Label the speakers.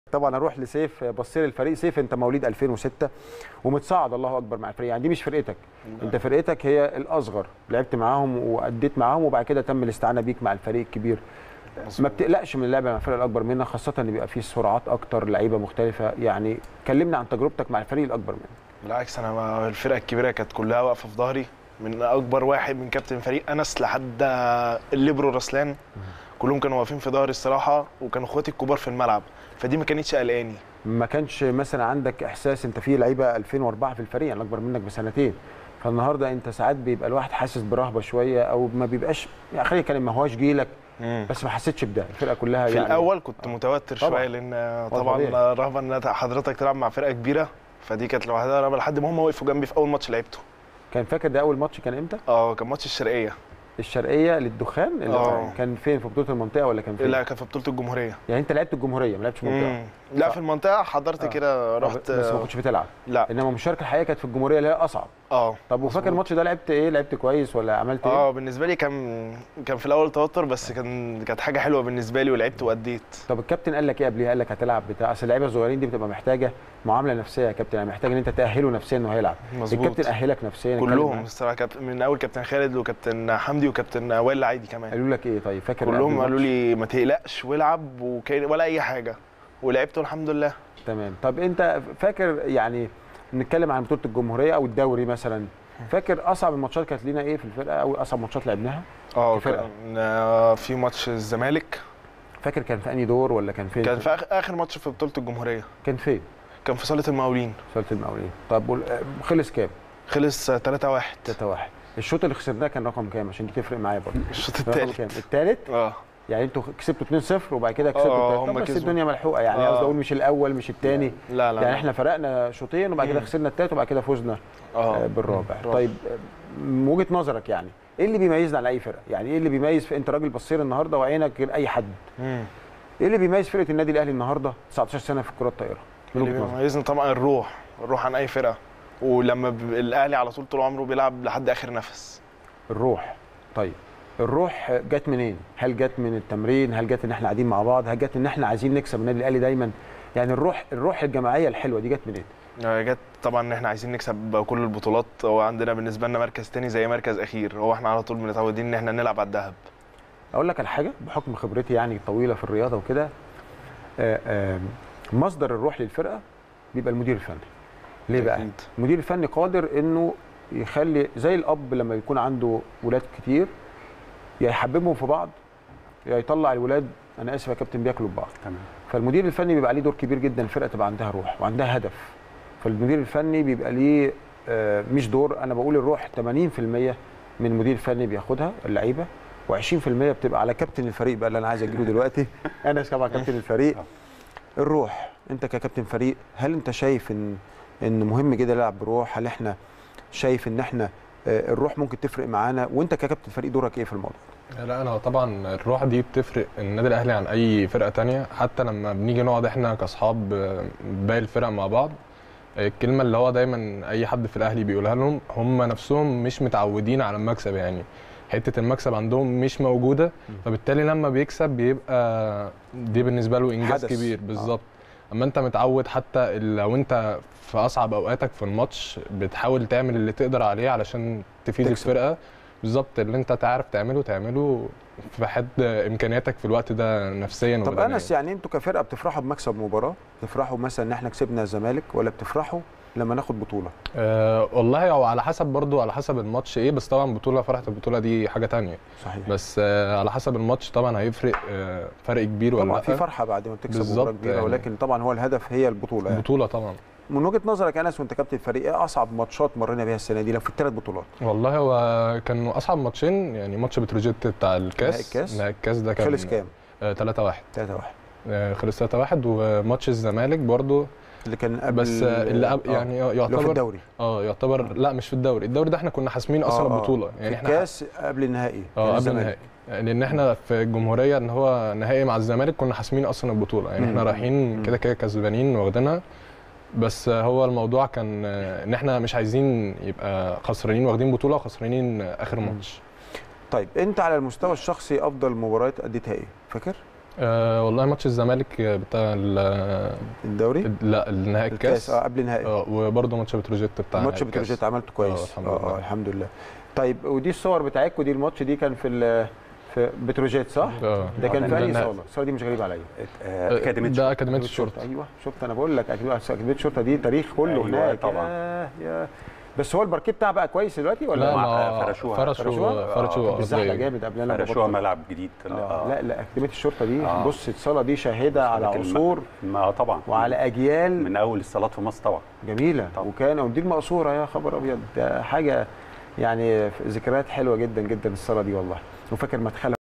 Speaker 1: طبعا اروح لسيف بصير الفريق سيف انت مواليد 2006 ومتصاعد الله اكبر مع الفريق يعني دي مش فرقتك انت فرقتك هي الاصغر لعبت معاهم واديت معاهم وبعد كده تم الاستعانه بيك مع الفريق الكبير ما بتقلقش من اللعب مع الفرق الاكبر منك خاصه ان بيبقى فيه سرعات اكتر لعيبه مختلفه يعني كلمنا عن تجربتك مع الفريق الاكبر منك
Speaker 2: بالعكس انا مع الفرقه الكبيره كانت كلها واقفه في ظهري من اكبر واحد من كابتن فريق انس لحد الليبرو رسلان كلهم كانوا واقفين في ظهري الصراحه وكانوا اخواتي الكبار في الملعب فدي ما كانتش قلقاني
Speaker 1: ما كانش مثلا عندك احساس انت في لعيبه 2004 في الفريق يعني اكبر منك بسنتين فالنهارده انت ساعات بيبقى الواحد حاسس برهبه شويه او ما بيبقاش يعني خلينا نتكلم ما هوش جيلك بس ما حسيتش بده الفرقه كلها
Speaker 2: في
Speaker 1: يعني
Speaker 2: الاول كنت متوتر
Speaker 1: طبعاً.
Speaker 2: شويه لان
Speaker 1: طبيعي.
Speaker 2: طبعا رغبه ان حضرتك تلعب مع فرقه كبيره فدي كانت لوحدها رهبه لحد ما هم وقفوا جنبي في اول ماتش لعبته
Speaker 1: كان فاكر ده اول ماتش كان امتى؟
Speaker 2: اه كان ماتش الشرقيه
Speaker 1: الشرقيه للدخان اللي
Speaker 2: آه.
Speaker 1: كان فين في بطوله المنطقه ولا كان فين؟
Speaker 2: لا كان في بطوله الجمهوريه
Speaker 1: يعني انت لعبت الجمهوريه ما لعبتش منطقه
Speaker 2: مم. لا في المنطقه حضرت
Speaker 1: آه.
Speaker 2: كده رحت
Speaker 1: بس ما كنتش بتلعب
Speaker 2: لا
Speaker 1: انما المشاركه الحقيقيه كانت في الجمهوريه اللي هي اصعب
Speaker 2: اه
Speaker 1: طب وفاكر
Speaker 2: مظبوط.
Speaker 1: الماتش ده لعبت ايه؟ لعبت كويس ولا عملت ايه؟
Speaker 2: اه بالنسبه لي كان كان في الاول توتر بس كان كانت حاجه حلوه بالنسبه لي ولعبت واديت
Speaker 1: طب الكابتن قال لك ايه قبلها؟ قال لك هتلعب بتاع اصل اللعيبه الصغيرين دي بتبقى محتاجه معامله نفسيه يا كابتن يعني محتاج ان انت تاهله نفسيا انه هيلعب
Speaker 2: مظبوط
Speaker 1: الكابتن اهلك نفسيا اتكلم
Speaker 2: كلهم
Speaker 1: معاك.
Speaker 2: الصراحه كابتن من اول كابتن خالد وكابتن حمدي وكابتن وائل عادي كمان
Speaker 1: قالوا لك ايه طيب فاكر
Speaker 2: كلهم
Speaker 1: قبل
Speaker 2: قالوا
Speaker 1: الماتش؟
Speaker 2: لي ما تقلقش والعب وكان ولا اي حاجه ولعبت والحمد لله
Speaker 1: تمام طب انت فاكر يعني نتكلم عن بطوله الجمهوريه او الدوري مثلا فاكر اصعب الماتشات كانت لينا ايه في الفرقه او اصعب ماتشات لعبناها
Speaker 2: اه
Speaker 1: كفرقة.
Speaker 2: كان آه، في ماتش الزمالك
Speaker 1: فاكر كان في انهي دور ولا كان فين
Speaker 2: كان في آخر- اخر ماتش في بطوله الجمهوريه
Speaker 1: كان فين
Speaker 2: كان في صاله المقاولين
Speaker 1: صاله المقاولين طب وال- خلص كام
Speaker 2: خلص 3 1
Speaker 1: 3 1 الشوط اللي خسرناه كان رقم كام عشان دي تفرق معايا برضه
Speaker 2: الشوط
Speaker 1: رقم
Speaker 2: الثالث
Speaker 1: كام الثالث
Speaker 2: اه
Speaker 1: يعني انتوا كسبتوا 2-0 وبعد كده كسبتوا
Speaker 2: اه،
Speaker 1: التالت. طب
Speaker 2: هم
Speaker 1: بس
Speaker 2: كسبوا.
Speaker 1: الدنيا ملحوقه يعني
Speaker 2: اه.
Speaker 1: قصدي اقول مش الاول مش الثاني
Speaker 2: لا لا
Speaker 1: يعني
Speaker 2: لا.
Speaker 1: احنا فرقنا شوطين وبعد كده
Speaker 2: مم.
Speaker 1: خسرنا الثالث وبعد كده فزنا
Speaker 2: اه
Speaker 1: آه، بالرابع
Speaker 2: بالرابع.
Speaker 1: طيب آه، من وجهه نظرك يعني ايه اللي بيميزنا على اي فرقه يعني ايه اللي بيميز في انت راجل بصير النهارده وعينك غير اي حد
Speaker 2: مم.
Speaker 1: ايه اللي بيميز فرقه النادي الاهلي النهارده 19 سنه في الكره الطائره من
Speaker 2: اللي
Speaker 1: وجهه نظرك
Speaker 2: بيميزنا طبعا الروح الروح عن اي فرقه ولما ب- الاهلي على طول طول عمره بيلعب لحد اخر نفس
Speaker 1: الروح طيب الروح جت منين هل جت من التمرين هل جت ان احنا قاعدين مع بعض هل جت ان احنا عايزين نكسب النادي الاهلي دايما يعني الروح الروح الجماعيه الحلوه دي جت منين
Speaker 2: آه، جت طبعا ان احنا عايزين نكسب كل البطولات هو عندنا بالنسبه لنا مركز تاني زي مركز اخير هو احنا على طول متعودين ان احنا نلعب على الذهب
Speaker 1: اقول لك على حاجه بحكم خبرتي يعني طويله في الرياضه وكده آه، آه، مصدر الروح للفرقه بيبقى المدير الفني ليه بقى
Speaker 2: أكيد.
Speaker 1: المدير الفني قادر انه يخلي زي الاب لما يكون عنده ولاد كتير يا يحببهم في بعض يا يطلع الولاد انا اسف يا كابتن بياكلوا ببعض
Speaker 3: تمام
Speaker 1: فالمدير الفني بيبقى عليه دور كبير جدا الفرقه تبقى عندها روح وعندها هدف فالمدير الفني بيبقى ليه آه، مش دور انا بقول الروح 80% من المدير الفني بياخدها اللعيبه و20% بتبقى على كابتن الفريق بقى اللي انا عايز اجيله دلوقتي انا طبعا كابتن الفريق الروح انت ككابتن فريق هل انت شايف ان ان مهم جدا نلعب بروح هل احنا شايف ان احنا آه، الروح ممكن تفرق معانا وانت ككابتن فريق دورك ايه في الموضوع
Speaker 4: لا انا طبعا الروح دي بتفرق النادي الاهلي عن اي فرقه تانية حتى لما بنيجي نقعد احنا كاصحاب آه، باقي الفرق مع بعض آه، الكلمه اللي هو دايما اي حد في الاهلي بيقولها لهم هم نفسهم مش متعودين على المكسب يعني حته المكسب عندهم مش موجوده فبالتالي لما بيكسب بيبقى دي بالنسبه له انجاز
Speaker 1: حدث.
Speaker 4: كبير بالظبط اما انت متعود حتى لو انت في اصعب اوقاتك في الماتش بتحاول تعمل اللي تقدر عليه علشان تفيد
Speaker 1: تكسب.
Speaker 4: الفرقه بالظبط اللي انت تعرف تعمله تعمله في حد امكانياتك في الوقت ده نفسيا
Speaker 1: طب
Speaker 4: وبدنياً.
Speaker 1: انس يعني انتوا كفرقه بتفرحوا بمكسب مباراه بتفرحوا مثلا ان احنا كسبنا الزمالك ولا بتفرحوا لما ناخد بطوله
Speaker 4: أه والله هو على حسب برضو على حسب الماتش ايه بس طبعا بطوله فرحه البطوله دي حاجه تانية
Speaker 1: صحيح
Speaker 4: بس أه على حسب الماتش طبعا هيفرق أه فرق كبير ولا
Speaker 1: طبعا
Speaker 4: لا
Speaker 1: في فرحه بعد ما بتكسب
Speaker 4: بالظبط
Speaker 1: مباراه كبيره
Speaker 4: يعني.
Speaker 1: ولكن طبعا هو الهدف هي البطوله يعني.
Speaker 4: بطوله طبعا
Speaker 1: من وجهه نظرك يا انس وانت كابتن الفريق ايه اصعب ماتشات مرينا بيها السنه دي لو في الثلاث بطولات
Speaker 4: والله هو كانوا اصعب ماتشين يعني ماتش بتروجيت بتاع الكاس
Speaker 1: نهائي الكاس؟
Speaker 4: نهائي الكاس ده كان
Speaker 1: خلص كام
Speaker 4: 3 1
Speaker 1: 3 1
Speaker 4: آه خلص 3 1 وماتش الزمالك برضو
Speaker 1: اللي كان قبل
Speaker 4: بس آه اللي قبل
Speaker 1: آه.
Speaker 4: يعني
Speaker 1: اللي هو في
Speaker 4: يعتبر
Speaker 1: الدوري
Speaker 4: اه يعتبر لا مش في الدوري الدوري ده احنا كنا حاسمين اصلا
Speaker 1: آه، آه.
Speaker 4: البطوله
Speaker 1: يعني
Speaker 4: يعني
Speaker 1: في
Speaker 4: احنا
Speaker 1: الكاس قبل النهائي كان
Speaker 4: اه قبل
Speaker 1: الزمالك.
Speaker 4: النهائي لان احنا في الجمهوريه ان هو نهائي مع الزمالك كنا حاسمين اصلا البطوله يعني احنا
Speaker 1: مم.
Speaker 4: رايحين
Speaker 1: مم.
Speaker 4: كده كده كسبانين واخدينها بس هو الموضوع كان آه، ان احنا مش عايزين يبقى خسرانين واخدين بطوله وخسرانين اخر
Speaker 1: مم.
Speaker 4: ماتش
Speaker 1: طيب انت على المستوى الشخصي افضل مباريات اديتها ايه فاكر
Speaker 4: أه والله ماتش الزمالك بتاع ال-
Speaker 1: الدوري
Speaker 4: لا النهائي
Speaker 1: الكاس
Speaker 4: الكاس
Speaker 1: اه قبل النهائي
Speaker 4: اه وبرضه ماتش بتروجيت بتاع
Speaker 1: ماتش
Speaker 4: نهائي الكاس.
Speaker 1: بتروجيت عملته كويس
Speaker 4: اه الحمد
Speaker 1: اه
Speaker 4: لله.
Speaker 1: آه، الحمد لله طيب ودي الصور بتاعتكم دي الماتش دي كان في ال- في بتروجيت صح؟
Speaker 4: اه
Speaker 1: ده كان
Speaker 3: آه،
Speaker 1: في
Speaker 3: ده
Speaker 1: انهي
Speaker 4: النهائي.
Speaker 1: صاله؟ الصوره دي مش غريبه عليا
Speaker 3: آه، اكاديميه
Speaker 4: ده اكاديميه الشرطه
Speaker 1: ايوه شفت انا بقول لك أكاديمية- اكاديميه الشرطه دي تاريخ كله
Speaker 3: أيوة،
Speaker 1: هناك
Speaker 3: طبعا.
Speaker 1: يا يا بس هو الباركيه بتاعها بقى كويس دلوقتي ولا
Speaker 4: لا
Speaker 3: مع-
Speaker 4: ما
Speaker 3: فرشوها.
Speaker 4: فرشوا
Speaker 1: فرشوها؟
Speaker 4: فرشوا
Speaker 3: آه،
Speaker 1: الزحله
Speaker 4: ارضيه
Speaker 1: جامد قبل انا
Speaker 3: فرشوها
Speaker 1: ببطل.
Speaker 3: ملعب جديد
Speaker 1: آه. لا لا اكاديميه الشرطه دي
Speaker 3: آه.
Speaker 1: بص الصاله دي شاهده على
Speaker 3: لكن ما-
Speaker 1: عصور
Speaker 3: ما طبعا
Speaker 1: وعلى اجيال
Speaker 3: من اول الصالات في مصر طبعا
Speaker 1: جميله
Speaker 3: طبعا.
Speaker 1: وكان ودي المقصوره يا خبر ابيض ده حاجه يعني ذكريات حلوه جدا جدا الصاله دي والله وفاكر مدخلها